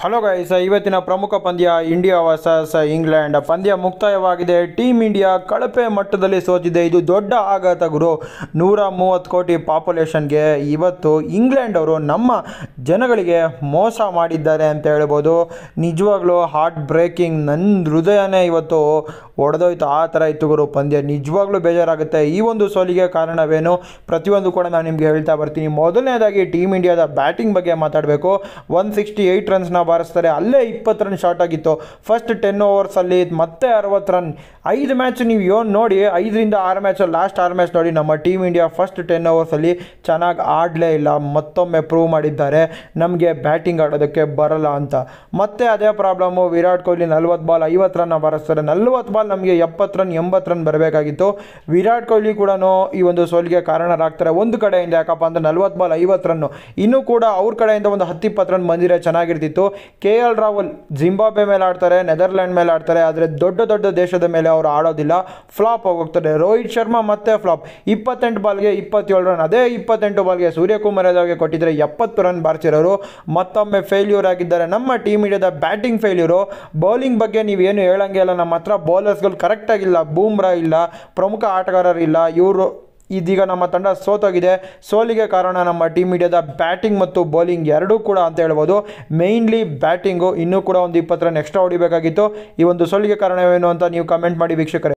hello guys ಇವತ್ತಿನ ಪ್ರಮುಖ ಪಂದ್ಯ ಇಂಡಿಯಾ ವರ್ಸಸ್ ಇಂಗ್ಲೆಂಡ್ ಪಂದ್ಯ ಮುಕ್ತಾಯವಾಗಿದೆ ಟೀಮ್ ಇಂಡಿಯಾ ಕಳಪೆ ಮಟ್ಟದಲ್ಲಿ ಸೋತಿದೆ ಇದು ದೊಡ್ಡ ಆಘಾತ ಗುರು ನೂರ ಮೂವತ್ತು ಕೋಟಿ ಪಾಪ್ಯುಲೇಷನ್ಗೆ ಇವತ್ತು ಇಂಗ್ಲೆಂಡ್ ಅವರು ನಮ್ಮ ಜನಗಳಿಗೆ ಮೋಸ ಮಾಡಿದ್ದಾರೆ ಅಂತ ಹೇಳ್ಬೋದು ನಿಜವಾಗ್ಲೂ ಹಾರ್ಟ್ ಬ್ರೇಕಿಂಗ್ ನನ್ನ ಹೃದಯನೇ ಇವತ್ತು ಒಡೆದೋಯ್ತು ಆ ಥರ ಇತ್ತು ಗುರು ಪಂದ್ಯ ನಿಜವಾಗ್ಲೂ ಬೇಜಾರಾಗುತ್ತೆ ಈ ಒಂದು ಸೋಲಿಗೆ ಕಾರಣವೇನು ಪ್ರತಿಯೊಂದು ಕೂಡ ನಾನು ನಿಮಗೆ ಹೇಳ್ತಾ ಬರ್ತೀನಿ ಮೊದಲನೇದಾಗಿ ಟೀಮ್ ಇಂಡಿಯಾದ ಬ್ಯಾಟಿಂಗ್ ಬಗ್ಗೆ ಮಾತಾಡಬೇಕು ಒನ್ ಸಿಕ್ಸ್ಟಿ ಏಯ್ಟ್ ರನ್ಸ್ನ ಬಾರಿಸ್ತಾರೆ ಅಲ್ಲೇ ಇಪ್ಪತ್ತು ರನ್ ಶಾರ್ಟ್ ಆಗಿತ್ತು ಫಸ್ಟ್ ಟೆನ್ ಓವರ್ಸಲ್ಲಿ ಮತ್ತೆ ಅರವತ್ತು ರನ್ ಐದು ಮ್ಯಾಚ್ ನೀವು ಏನು ನೋಡಿ ಐದರಿಂದ ಆರು ಮ್ಯಾಚ್ ಲಾಸ್ಟ್ ಆರು ಮ್ಯಾಚ್ ನೋಡಿ ನಮ್ಮ ಟೀಮ್ ಇಂಡಿಯಾ ಫಸ್ಟ್ ಟೆನ್ ಓವರ್ಸಲ್ಲಿ ಚೆನ್ನಾಗಿ ಆಡಲೇ ಇಲ್ಲ ಮತ್ತೊಮ್ಮೆ ಪ್ರೂವ್ ಮಾಡಿದ್ದಾರೆ ನಮಗೆ ಬ್ಯಾಟಿಂಗ್ ಆಡೋದಕ್ಕೆ ಬರಲ್ಲ ಅಂತ ಮತ್ತೆ ಅದೇ ಪ್ರಾಬ್ಲಮ್ಮು ವಿರಾಟ್ ಕೊಹ್ಲಿ ನಲ್ವತ್ತು ಬಾಲ್ ಐವತ್ತು ರನ್ನ ಬಾರಿಸ್ತಾರೆ ನಲ್ವತ್ತು ಬಾಲ್ ನಮಗೆ ಎಪ್ಪತ್ತು ರನ್ ಎಂಬತ್ತು ರನ್ ಬರಬೇಕಾಗಿತ್ತು ವಿರಾಟ್ ಕೊಹ್ಲಿ ಕೂಡ ಈ ಒಂದು ಸೋಲಿಗೆ ಕಾರಣರಾಗ್ತಾರೆ ಒಂದು ಕಡೆಯಿಂದ ಯಾಕಪ್ಪ ಅಂದರೆ ನಲ್ವತ್ತು ಬಾಲ್ ಐವತ್ತು ರನ್ನು ಇನ್ನೂ ಕೂಡ ಅವ್ರ ಕಡೆಯಿಂದ ಒಂದು ಹತ್ತು ಇಪ್ಪತ್ತು ರನ್ ಬಂದಿರೋ ಚೆನ್ನಾಗಿರ್ತಿತ್ತು ಕೆ ಎಲ್ ರಾಹುಲ್ ಜಿಂಬಾಬ್ವೆ ಮೇಲೆ ಆಡ್ತಾರೆ ನೆದರ್ಲ್ಯಾಂಡ್ ಮೇಲೆ ಆಡ್ತಾರೆ ಆದರೆ ದೊಡ್ಡ ದೊಡ್ಡ ದೇಶದ ಮೇಲೆ ಅವರು ಆಡೋದಿಲ್ಲ ಫ್ಲಾಪ್ ಹೋಗ್ತಾರೆ ರೋಹಿತ್ ಶರ್ಮಾ ಮತ್ತೆ ಫ್ಲಾಪ್ ಇಪ್ಪತ್ತೆಂಟು ಬಾಲ್ಗೆ ಇಪ್ಪತ್ತೇಳು ರನ್ ಅದೇ ಇಪ್ಪತ್ತೆಂಟು ಬಾಲ್ಗೆ ಸೂರ್ಯಕುಮಾರ್ ಯಾದವ್ಗೆ ಕೊಟ್ಟಿದ್ರೆ ಎಪ್ಪತ್ತು ರನ್ ಬಾರಿಸಿರೋರು ಮತ್ತೊಮ್ಮೆ ಫೇಲ್ಯೂರ್ ಆಗಿದ್ದಾರೆ ನಮ್ಮ ಟೀಮ್ ಇಂಡಿಯಾದ ಬ್ಯಾಟಿಂಗ್ ಫೇಲ್ಯೂರು ಬೌಲಿಂಗ್ ಬಗ್ಗೆ ನೀವೇನು ಹೇಳಂಗೆ ಇಲ್ಲ ನಮ್ಮ ಹತ್ರ ಬೌಲರ್ಸ್ಗಳು ಕರೆಕ್ಟಾಗಿಲ್ಲ ಬೂಮ್ರಾ ಇಲ್ಲ ಪ್ರಮುಖ ಆಟಗಾರರು ಇಲ್ಲ ಇವರು ಇದೀಗ ನಮ್ಮ ತಂಡ ಸೋತೋಗಿದೆ ಸೋಲಿಗೆ ಕಾರಣ ನಮ್ಮ ಟೀಮ್ ಇಂಡಿಯಾದ ಬ್ಯಾಟಿಂಗ್ ಮತ್ತು ಬೌಲಿಂಗ್ ಎರಡೂ ಕೂಡ ಅಂತ ಹೇಳ್ಬೋದು ಮೇಯ್ನ್ಲಿ ಬ್ಯಾಟಿಂಗು ಇನ್ನೂ ಕೂಡ ಒಂದು ಇಪ್ಪತ್ತು ರನ್ ಎಕ್ಸ್ಟ್ರಾ ಹೊಡಿಬೇಕಾಗಿತ್ತು ಈ ಒಂದು ಸೋಲಿಗೆ ಕಾರಣವೇನು ಅಂತ ನೀವು ಕಮೆಂಟ್ ಮಾಡಿ ವೀಕ್ಷಕರೇ